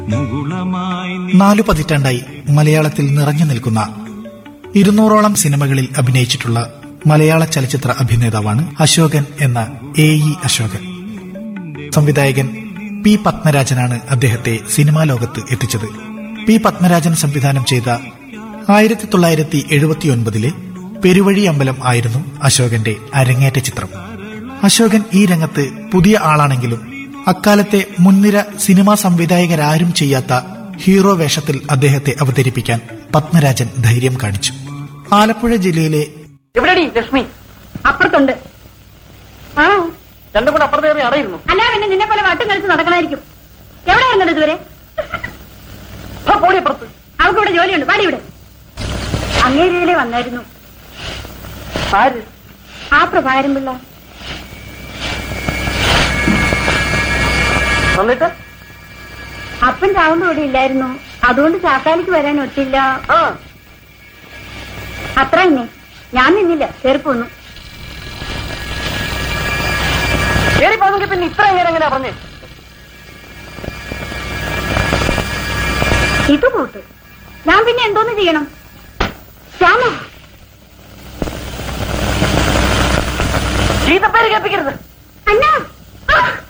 മുകുളമായി നീ നാലു പതിറ്റാണ്ടായി മലയാളത്തിൽ നിറഞ്ഞു നിൽക്കുന്ന ഇരുന്നൂറോളം സിനിമകളിൽ അഭിനയിച്ചിട്ടുള്ള മലയാള ചലച്ചിത്ര അഭിനേതാവാണ് അശോകൻ എന്ന എ ഇ അശോകൻ സംവിധായകൻ പി പത്മരാജനാണ് അദ്ദേഹത്തെ സിനിമാ ലോകത്ത് എത്തിച്ചത് പി പത്മരാജൻ സംവിധാനം ചെയ്ത ആയിരത്തി തൊള്ളായിരത്തി എഴുപത്തിയൊൻപതിലെ പെരുവഴി അമ്പലം ആയിരുന്നു അശോകന്റെ അരങ്ങേറ്റ ചിത്രം അശോകൻ ഈ രംഗത്ത് പുതിയ ആളാണെങ്കിലും അക്കാലത്തെ മുൻനിര സിനിമാ സംവിധായകരാരും ചെയ്യാത്ത ഹീറോ വേഷത്തിൽ അദ്ദേഹത്തെ അവതരിപ്പിക്കാൻ പത്മരാജൻ ധൈര്യം കാണിച്ചു ആലപ്പുഴ ജില്ലയിലെ എവിടെടി ലക്ഷ്മി അപ്പുറത്തുണ്ട് ആ രണ്ടും കൂടെ അപ്പുറത്ത് കയറി അറിയുന്നു അല്ല പിന്നെ നിന്നെ പോലെ വട്ടം കളിച്ച് നടക്കണായിരിക്കും എവിടെ ഇരുന്നത് ഇതുവരെ പോടി അപ്പുറത്ത് അവൾക്ക് ഇവിടെ ജോലിയുണ്ട് പാടി ഇവിടെ അങ്ങേരിയിലെ വന്നായിരുന്നു ആര് ആ പ്രഭാകരൻ പിള്ള വന്നിട്ട് അപ്പൻ ചാവുമ്പോ ഇവിടെ ഇല്ലായിരുന്നു അതുകൊണ്ട് ചാക്കാലിക്ക് വരാൻ ഒത്തില്ല ആ അത്ര തന്നെ ഞാൻ നിന്നില്ല ചെറുപ്പ് വന്നു കയറി പോന്നെങ്കിൽ പിന്നെ ഇത്ര എങ്ങനെ എങ്ങനെയാ പറഞ്ഞേ ഇത് കൂട്ട് ഞാൻ പിന്നെ എന്തോന്ന് ചെയ്യണം ശ്യാമ ചീത്തപ്പേര് കേൾപ്പിക്കരുത്